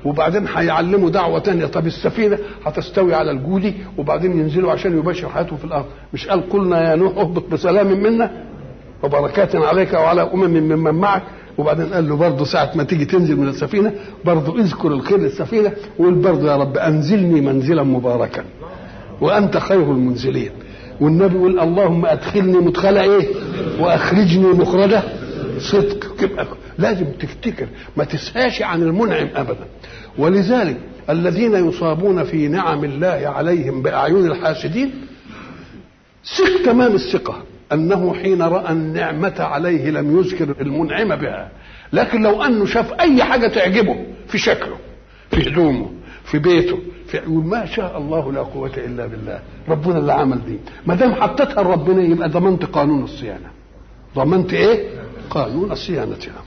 وبعدين هيعلموا دعوه تانية طب السفينه هتستوي على الجودي وبعدين ينزلوا عشان يبشر حياته في الارض مش قال قلنا يا نوح اهبط بسلام منا وبركات عليك وعلى امم ممن معك وبعدين قال له برضه ساعة ما تيجي تنزل من السفينة برضه اذكر الخير للسفينة وقول برضه يا رب أنزلني منزلا مباركا وأنت خير المنزلين والنبي يقول اللهم أدخلني مدخل إيه وأخرجني مخرجة صدق كبقى لازم تفتكر ما تسهاش عن المنعم أبدا ولذلك الذين يصابون في نعم الله عليهم بأعين الحاسدين ثق تمام الثقة أنه حين رأى النعمة عليه لم يذكر المنعم بها لكن لو أنه شاف أي حاجة تعجبه في شكله في هدومه في بيته في ما شاء الله لا قوة إلا بالله ربنا اللي عمل دي ما دام حطيتها لربنا يبقى ضمنت قانون الصيانة ضمنت إيه؟ قانون صيانتها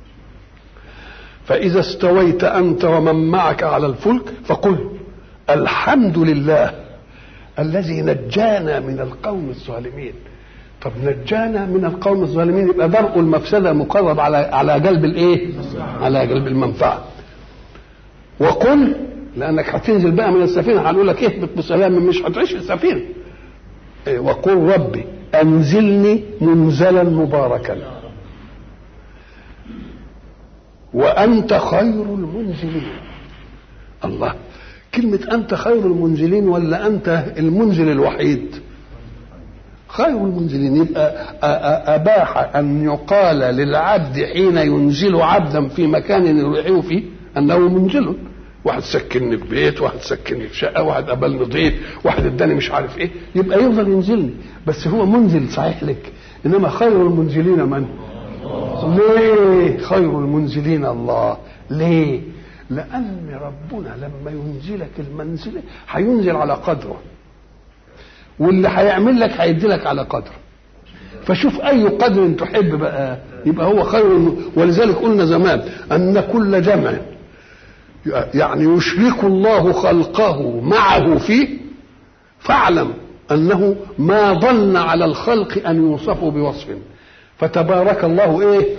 فإذا استويت أنت ومن معك على الفلك فقل الحمد لله الذي نجانا من القوم الظالمين طب نجانا من القوم الظالمين يبقى درء المفسده مقرب على على جلب الايه؟ على جلب المنفعه. وقل لانك هتنزل بقى من السفينه هنقول لك اهبط بسلام مش هتعيش في السفينه. إيه وقل ربي انزلني منزلا مباركا. وانت خير المنزلين. الله كلمة أنت خير المنزلين ولا أنت المنزل الوحيد؟ خير المنزلين يبقى أباح أن يقال للعبد حين ينزل عبدا في مكان يريحه فيه أنه منزل واحد سكنني في بيت واحد سكنني في شقة واحد قبلني ضيف واحد اداني مش عارف ايه يبقى يفضل ينزلني بس هو منزل صحيح لك انما خير المنزلين من ليه خير المنزلين الله ليه لأن ربنا لما ينزلك المنزلة هينزل على قدره واللي هيعمل لك هيدي لك على قدر فشوف اي قدر تحب بقى يبقى هو خير ولذلك قلنا زمان ان كل جمع يعني يشرك الله خلقه معه فيه فاعلم انه ما ظن على الخلق ان يوصفوا بوصف فتبارك الله ايه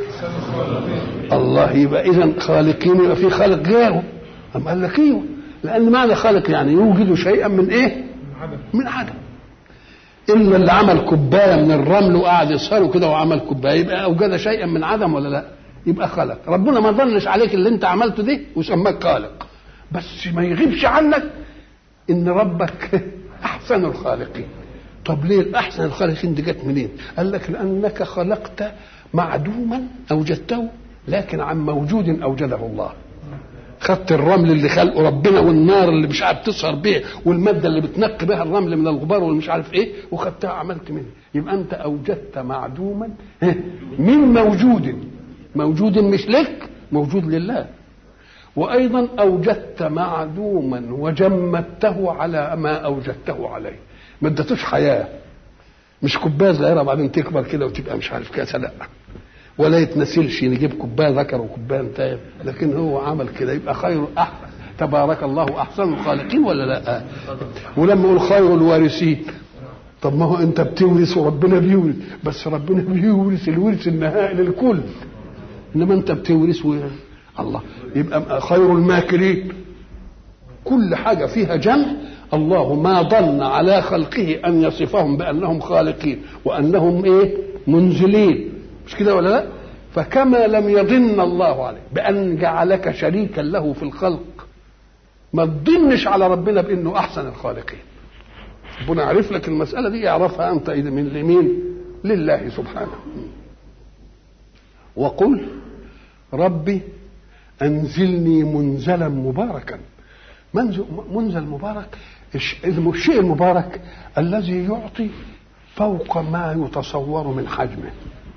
الله يبقى اذا خالقين يبقى في خالق غيره أم قال لك ايوه لان معنى خالق يعني يوجد شيئا من ايه من عدم الا اللي عمل كوبايه من الرمل وقعد يصهره كده وعمل كوبايه يبقى اوجد شيئا من عدم ولا لا؟ يبقى خلق ربنا ما ظنش عليك اللي انت عملته ده وسماك خالق بس ما يغيبش عنك ان ربك احسن الخالقين طب ليه الاحسن الخالقين دي جت منين؟ قال لك لانك خلقت معدوما اوجدته لكن عن موجود اوجده الله خدت الرمل اللي خلقه ربنا والنار اللي مش عارف تسهر بيه والماده اللي بتنقي بها الرمل من الغبار والمش عارف ايه وخدتها عملت منه يبقى انت اوجدت معدوما من موجود موجود مش لك موجود لله وايضا اوجدت معدوما وجمدته على ما اوجدته عليه ما ادتوش حياه مش كوبايه صغيره بعدين تكبر كده وتبقى مش عارف كاسه لا ولا يتنسلش نجيب كوبايه ذكر وكوبايه انثى لكن هو عمل كده يبقى خير أحسن تبارك الله احسن الخالقين ولا لا ولما يقول خير الوارثين طب ما هو انت بتورث وربنا بيورث بس ربنا بيورث الورث النهائي للكل انما انت بتورث و... الله يبقى خير الماكرين كل حاجه فيها جمع الله ما ظن على خلقه ان يصفهم بانهم خالقين وانهم ايه منزلين مش كده ولا لا فكما لم يظن الله عليه بان جعلك شريكا له في الخلق ما تظنش على ربنا بانه احسن الخالقين ربنا عرف لك المساله دي يعرفها انت من لمين لله سبحانه وقل ربي انزلني منزلا مباركا منزل, منزل مبارك الشيء المبارك الذي يعطي فوق ما يتصور من حجمه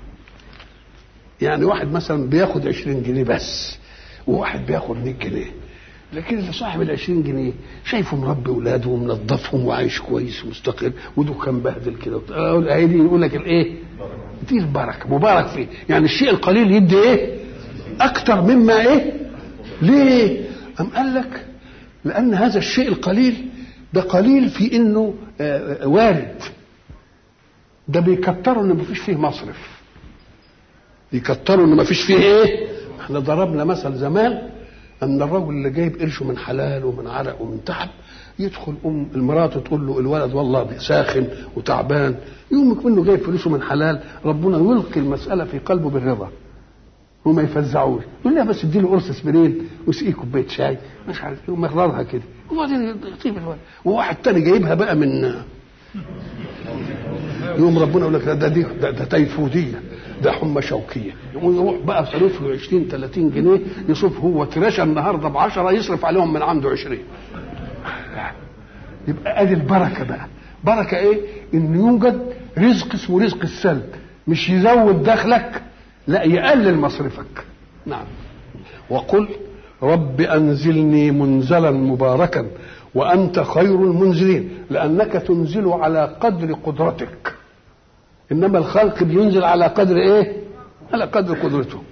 يعني واحد مثلا بياخد 20 جنيه بس وواحد بياخد 100 جنيه لكن اللي صاحب ال 20 جنيه شايفه مربي اولاده ومنظفهم وعايش كويس ومستقر ودكان بهدل كده هيجي يقول لك الايه؟ دي البركه مبارك فيه يعني الشيء القليل يدي ايه؟ اكتر مما ايه؟ ليه؟ أم قال لك لان هذا الشيء القليل ده قليل في انه وارد ده بيكتروا ان مفيش فيه مصرف يكتروا ان مفيش فيه ايه احنا ضربنا مثل زمان ان الرجل اللي جايب قرشه من حلال ومن عرق ومن تعب يدخل ام المراه تقول له الولد والله ساخن وتعبان يوم منه جايب فلوسه من حلال ربنا يلقي المساله في قلبه بالرضا وما يفزعوش يقول لها بس اديله قرص اسبرين وسقيه كوبايه شاي مش عارف يقوم يخضرها كده وبعدين يطيب الولد وواحد تاني جايبها بقى من يوم ربنا يقول لك ده دي ده, ده تيفوديه ده حمى شوكيه يقوم يروح بقى صرف له 20 30 جنيه يصرف هو تراشة النهارده ب 10 يصرف عليهم من عنده 20 يبقى ادي البركه بقى بركه ايه؟ ان يوجد رزق اسمه رزق السلب مش يزود دخلك لا يقلل مصرفك نعم وقل رب انزلني منزلا مباركا وانت خير المنزلين لانك تنزل على قدر قدرتك انما الخلق بينزل على قدر ايه على قدر قدرته